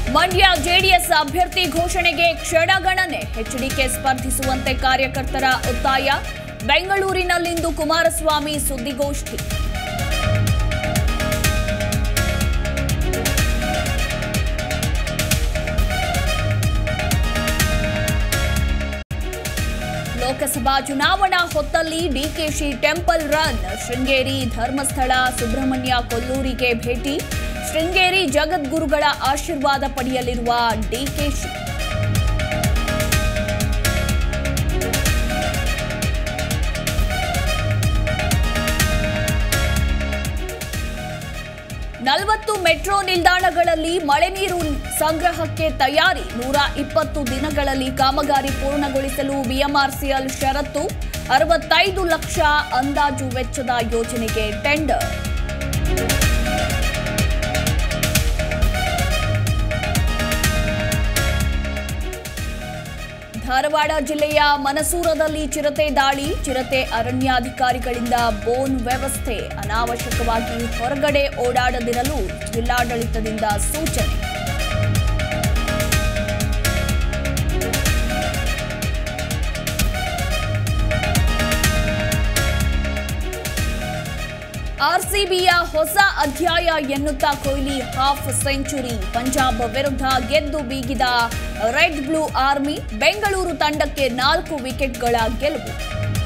Mandya JDS ಅಭ್ಯರ್ಥಿ ಘೋಷಣೆಗೆ ಕ್ಷಣಗಣನೆ ಎಚ್ಡಿಕೆ ಸ್ಪರ್ಧಿಸುವಂತೆ ಕಾರ್ಯಕರ್ತರ ಒತ್ತಾಯ ಬೆಂಗಳೂರಿನಲ್ಲಿಂದು ಕುಮಾರಸ್ವಾಮಿ ಸುದ್ದಿಗೋಷ್ಠಿ ಲೋಕಸಭಾ ಚುನಾವಣಾ ಹೊತ್ತಲ್ಲಿ ಡಿಕೆಶಿ ಟೆಂಪಲ್ ರನ್ ಶೃಂಗೇರಿ ಧರ್ಮಸ್ಥಳ ಸುಬ್ರಹ್ಮಣ್ಯ ಕೊಲ್ಲೂರಿಗೆ ಭೇಟಿ ಶೃಂಗೇರಿ ಜಗದ್ಗುರುಗಳ ಆಶೀರ್ವಾದ ಪಡೆಯಲಿರುವ ಡಿಕೆಶಿ ನಲವತ್ತು ಮೆಟ್ರೋ ನಿಲ್ದಾಣಗಳಲ್ಲಿ ಮಳೆ ನೀರು ಸಂಗ್ರಹಕ್ಕೆ ತಯಾರಿ ನೂರ ಇಪ್ಪತ್ತು ದಿನಗಳಲ್ಲಿ ಕಾಮಗಾರಿ ಪೂರ್ಣಗೊಳಿಸಲು ಬಿಎಂಆರ್ಸಿಎಲ್ ಷರತ್ತು ಅರವತ್ತೈದು ಲಕ್ಷ ಅಂದಾಜು ವೆಚ್ಚದ ಯೋಜನೆಗೆ ಟೆಂಡರ್ ಧಾರವಾಡ ಜಿಲ್ಲೆಯ ಮನಸೂರದಲ್ಲಿ ಚಿರತೆ ದಾಳಿ ಚಿರತೆ ಅರಣ್ಯಾಧಿಕಾರಿಗಳಿಂದ ಬೋನ್ ವ್ಯವಸ್ಥೆ ಅನಾವಶ್ಯಕವಾಗಿ ಹೊರಗಡೆ ಓಡಾಡದಿರಲು ಜಿಲ್ಲಾಡಳಿತದಿಂದ ಸೂಚನೆ ಆರ್ಸಿಬಿಯ ಹೊಸ ಅಧ್ಯಾಯ ಎನ್ನುತ್ತಾ ಕೊಹ್ಲಿ ಹಾಫ್ ಸೆಂಚುರಿ ಪಂಜಾಬ್ ವಿರುದ್ಧ ಗೆದ್ದು ಬೀಗಿದ ರೆಡ್ ಬ್ಲೂ ಆರ್ಮಿ ಬೆಂಗಳೂರು ತಂಡಕ್ಕೆ ನಾಲ್ಕು ವಿಕೆಟ್ಗಳ ಗೆಲುವು